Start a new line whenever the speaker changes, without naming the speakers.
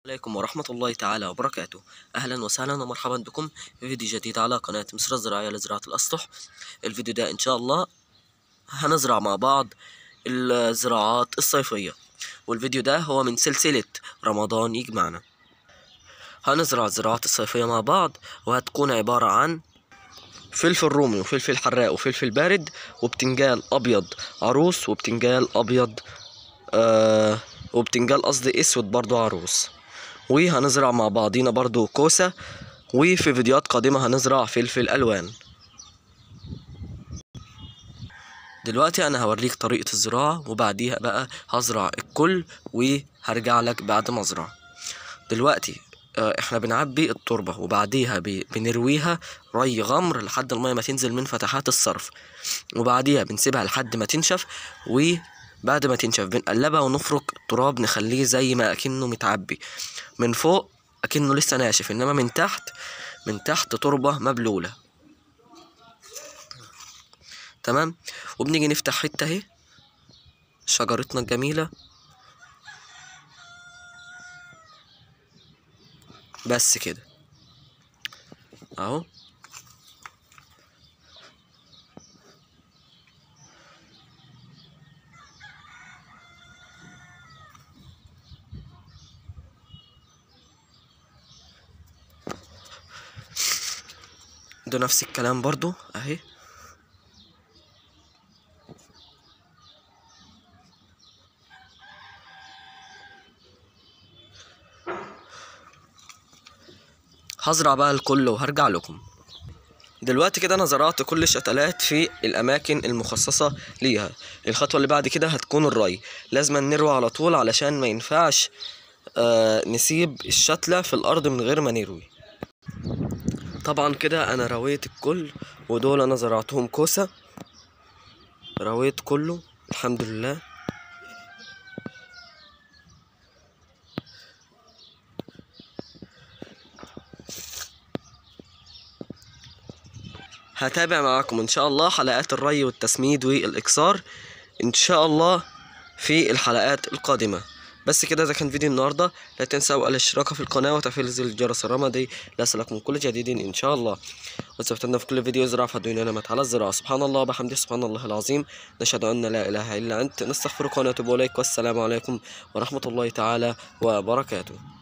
عليكم ورحمة الله تعالى وبركاته أهلا وسهلا ومرحبا بكم في فيديو جديد على قناة مصر الزراعية لزراعة الأسطح الفيديو ده إن شاء الله هنزرع مع بعض الزراعات الصيفية والفيديو ده هو من سلسلة رمضان يجمعنا هنزرع الزراعات الصيفية مع بعض وهتكون عبارة عن فلفل رومي وفلفل حراق وفلفل بارد وبتنجال أبيض عروس وبتنجال أبيض آه وبتنجال قصدي اسود برضو عروس وهنزرع مع بعضينا برضو كوسة وفي فيديوهات قادمة هنزرع فلفل ألوان دلوقتي أنا هوريك طريقة الزراعة وبعديها بقى هزرع الكل وهرجع لك بعد ما أزرع دلوقتي آه، احنا بنعبي التربة وبعديها ب- بنرويها ري غمر لحد المية ما تنزل من فتحات الصرف وبعديها بنسيبها لحد ما تنشف وبعد ما تنشف بنقلبها ونفرك التراب نخليه زي ما اكنه متعبي من فوق اكنه لسه ناشف انما من تحت من تحت تربة مبلولة تمام وبنيجي نفتح حتة اهي شجرتنا الجميلة بس كده اهو ده نفس الكلام برضو اهي هزرع بقى الكل وهرجع لكم دلوقتي كده انا زرعت كل الشتلات في الاماكن المخصصه ليها الخطوه اللي بعد كده هتكون الري لازم نروي على طول علشان ما ينفعش آه نسيب الشتله في الارض من غير ما نروي طبعا كده انا رويت الكل ودول انا زرعتهم كوسه رويت كله الحمد لله هتابع معاكم ان شاء الله حلقات الري والتسميد والاكسار ان شاء الله في الحلقات القادمة بس كده ده كان فيديو النهاردة لا تنسوا الاشتراك في القناة وتفعيل زر الجرس الرمادي ليصلكم كل جديد ان شاء الله وسبتنا في كل فيديو زراعة فدونا نمت على الزراعة سبحان الله وبحمده سبحان الله العظيم نشهد ان لا اله الا انت نستغفرك ونتوب اليك والسلام عليكم ورحمة الله تعالى وبركاته